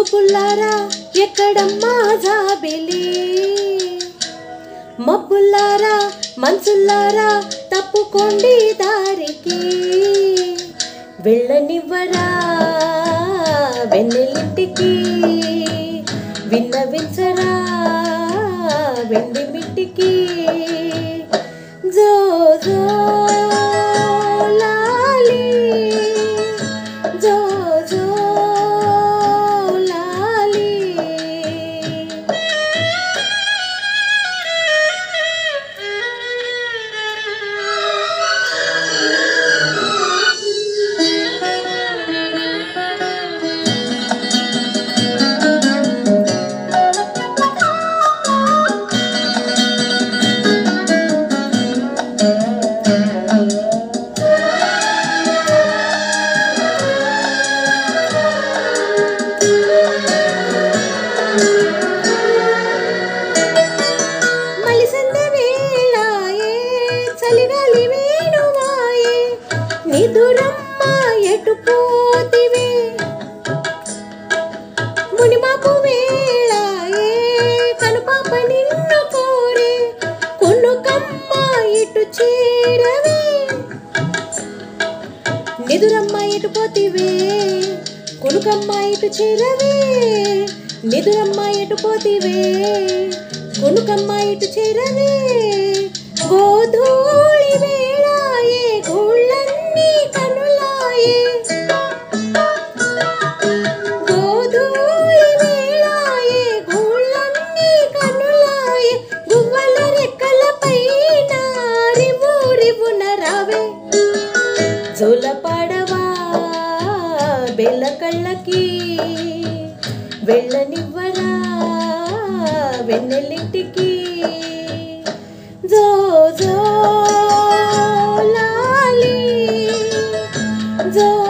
చూపుల్లారా ఎక్కడమ్మా జాబిలి మబ్బుల్లారా మనసుల్లారా తప్పుకోండి దారికి వెళ్ళనివ్వరా వెన్నెలింటికి విన్నవించరా వెండి మిట్టికి జో జో లాలి జో జో లాలి మలిసంద వేళాయే చలిగాలి వేణువాయే నిదురమ్మ ఎటు పోతివే మునిమాపు వేళాయే కనుపాప నిన్ను కోరే కొనుకమ్మ ఇటు చేరవే నిదురమ్మ ఇటు పోతివే కొనుకమ్మ ఇటు చేరవే నిదురమ్మ ఇటు పోతివే కొనుకమ్మ ఇటు చేరవే గోధూళి వేళాయే గోళ్ళన్నీ కనులాయే గోధూళి వేళాయే గోళ్ళన్నీ కనులాయే గువ్వల రెక్కలపైన రివు రివున రావే జోలపాడవా బెల్ల కళ్ళకి వెళ్ళనివ్వరా వెన్నెలింటికి జో జో లాలి జో